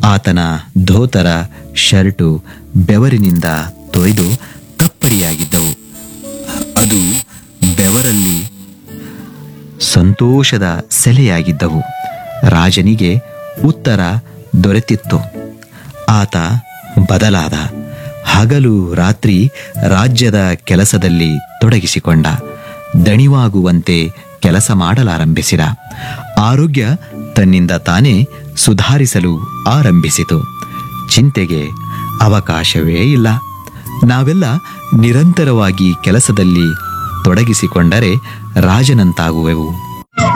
ಆತನ ಧೋತರ ಶರ್ಟು ಬೆವರಿನಿಂದ ತೊಯ್ದು ಕಪ್ಪಡಿಯಾಗಿದ್ದವು ಅದು ಬೆವರಲ್ಲಿ ಸಂತೋಷದ ಸೆಲೆಯಾಗಿದ್ದವು ರಾಜನಿಗೆ ಉತ್ತರ ದೊರೆತಿತ್ತು ಆತ ಬದಲಾದ ಹಗಲು ರಾತ್ರಿ ರಾಜ್ಯದ ಕೆಲಸದಲ್ಲಿ ತೊಡಗಿಸಿಕೊಂಡ ದಣಿವಾಗುವಂತೆ ಕೆಲಸ ಮಾಡಲಾರಂಭಿಸಿದ ಆರೋಗ್ಯ ತನ್ನಿಂದ ತಾನೇ ಸುಧಾರಿಸಲು ಆರಂಭಿಸಿತು ಚಿಂತೆಗೆ ಅವಕಾಶವೇ ಇಲ್ಲ ನಾವೆಲ್ಲ ನಿರಂತರವಾಗಿ ಕೆಲಸದಲ್ಲಿ ತೊಡಗಿಸಿಕೊಂಡರೆ ರಾಜನಂತಾಗುವೆವು